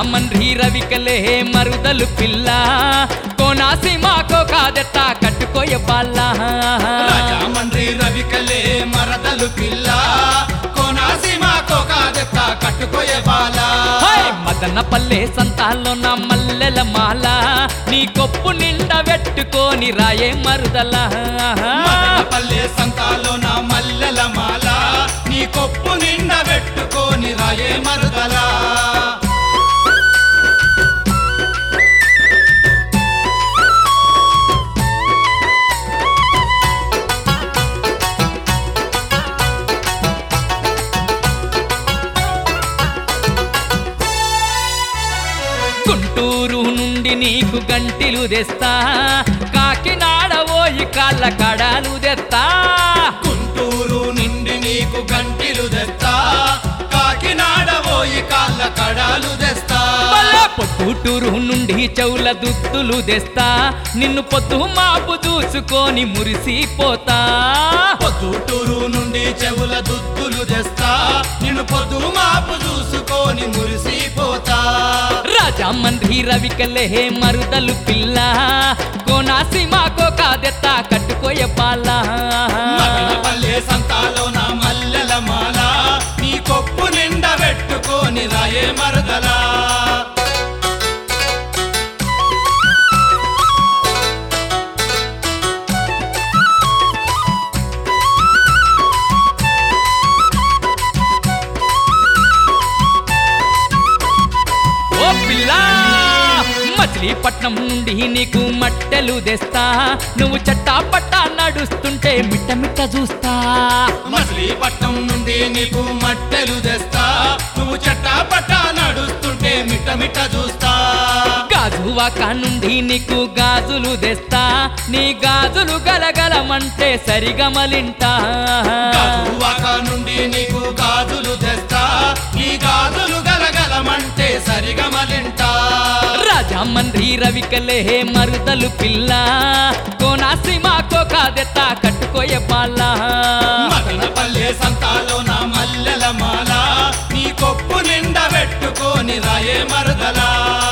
రాజామండ్రి రవికలే మరుదలు పిల్ల కోనాసీమాకో కాదెత్త కట్టుకోయ బాల రాజామండ్రి రవికలే మరదలు పిల్ల కోనాసీమ కోకాదెత్త కట్టుకోయే బాల మదన పల్లె సంతాల్లో నా మల్లెల మాల నీ కొప్పు నిండా పెట్టుకొని రాయే మరుదల మదనపల్లె సంతాలో నా మల్లెల మాల నీ కొప్పు నిండా పెట్టుకొని రాయే మరుదలా గుంటూరు నుండి నీకు గంటిలు తెస్తా కాకినాడ ఓయి కాళ్ళ కడాలు తెస్తా గుంటూరు నిండి నీకు గంటిలు తెస్తా కాకినాడ పోయి కాళ్ళ కడాలు తెస్తా మళ్ళా పొద్దుటూరు నుండి చెవుల దుద్దులు తెస్తా నిన్ను పొద్దు మాపు చూసుకొని మురిసిపోతా పొద్దుటూరు నుండి చెవుల దుద్దులు తెస్తా నిన్ను పొద్దు మాపు చూసుకొని మురిసిపోతా రాజామండ్రి రవికలే మరుదలు పిల్ల కోనాసీమాకో కాదెత్త కట్టుకోయ బాల మదనపల్లె సంతాలో నా మల్లెల మాల నీ కొప్పు నిండా పెట్టుకొని రాయే మరదలా ఓ పిల్ల మచిలీపట్నం నుండి నీకు మట్టెలు తెస్తా నువ్వు చట్టా పట్టా నడుస్తుంటే మిట్ట మిట్ట చూస్తా మచిలీపట్నం నుండి నీకు మట్టెలు తెస్తా నువ్వు చట్టా పట్టా నడుస్తుంటే మిట్ట మిట్ట చూస్తా గాజువాక నుండి నీకు గాజులు తెస్తా నీ గాజులు గలగలమంటే సరిగమలింటా గాజువాక నుండి నీకు గాజులు తెస్తా నీ గాజులు గలగలమంటే సరిగమలింటా రాజామండ్రి రవికలే మరుదలు పిల్ల కోనాసీమాకో కాదెత్త కట్టుకోయ బాల మదనపల్లె సంతాలో నా మల్లెల మాల నీ కొప్పు నిండా పెట్టుకొని రాయే మరదలా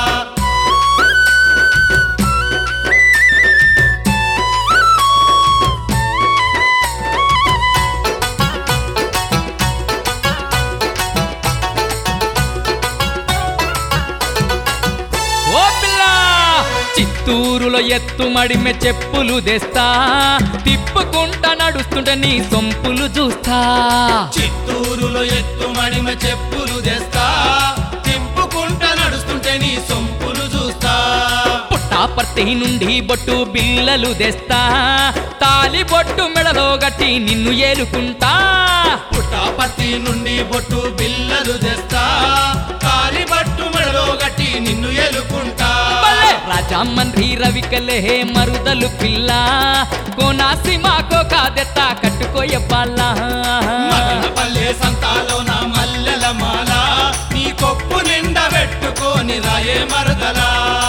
ఓ పిల్ల చిత్తూరులో ఎత్తు మడిమె చెప్పులు తెస్తా తిప్పుకుంటా నడుస్తుంటే నీ సొంపులు చూస్తా చిత్తూరులో ఎత్తు మడిమ చెప్పులు తెస్తా తిప్పుకుంటా నడుస్తుంటే నీ సొంపులు చూస్తా పుట్టాపర్తి నుండి బొట్టు బిల్లలు తెస్తా తాలి బొట్టు మెడలో గట్టి నిన్ను ఏలుకుంటా పుట్టాపత్తి నుండి బొట్టు బిల్లలు తెస్తా కాలి బట్టు మెడలో గట్టి నిన్ను ఎలుకుంటా భలే! రాజామన్రి రవికలే మరుదలు పిల్ల కోనాసీమాకో కాదెత్త కట్టుకోయ బాల మదనపల్లె సంతాలో నా మల్లెల మాల నీ కొప్పు నిండా పెట్టుకొని రాయే మరదలా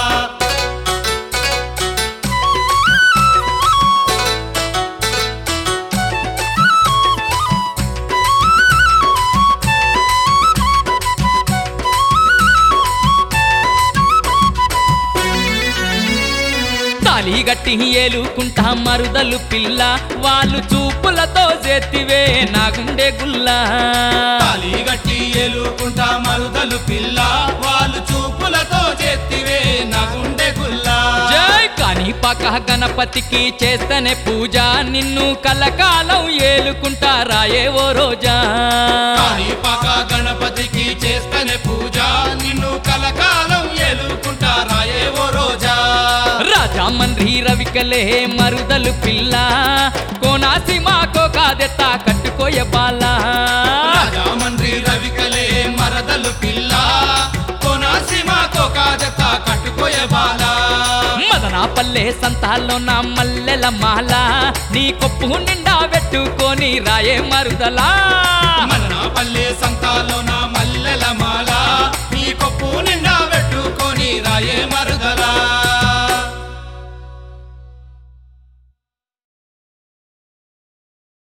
తాలి గట్టి ఏలుకుంటా మరుదలు పిల్ల వాళ్ళు చూపులతో చేతివే నా గుండె గుల్లా తాలి గట్టి ఎలుకుంటా మరుదలు పిల్ల వాళ్ళు చూపులతో చేతివే నా గుండె గుల్లా జై కాని పక్క గణపతికి చేస్తనే పూజ నిన్ను కలకాలం ఏలుకుంటా రాయే ఓ రోజా కాణిపాక గణపతికి చేస్తనే పూజ నిన్ను కలకాలం ఎలుకుంటారా ఏవో రోజా రాజామన్రి రవికలే మరుదలు పిల్ల కోనాసీమాకో కాదెత్త కట్టుకోయ బాల రాజామండ్రి రవికలే మరదలు పిల్ల కోనాసీమ కోకాజత కట్టుకోయే బాల మదనాపల్లె సంతాల్లో నా మల్లెల మాల నీ కొప్పు నిండా పెట్టుకొని రాయే మరుదలా మదనాపల్లె సంతాలో నా మల్లెల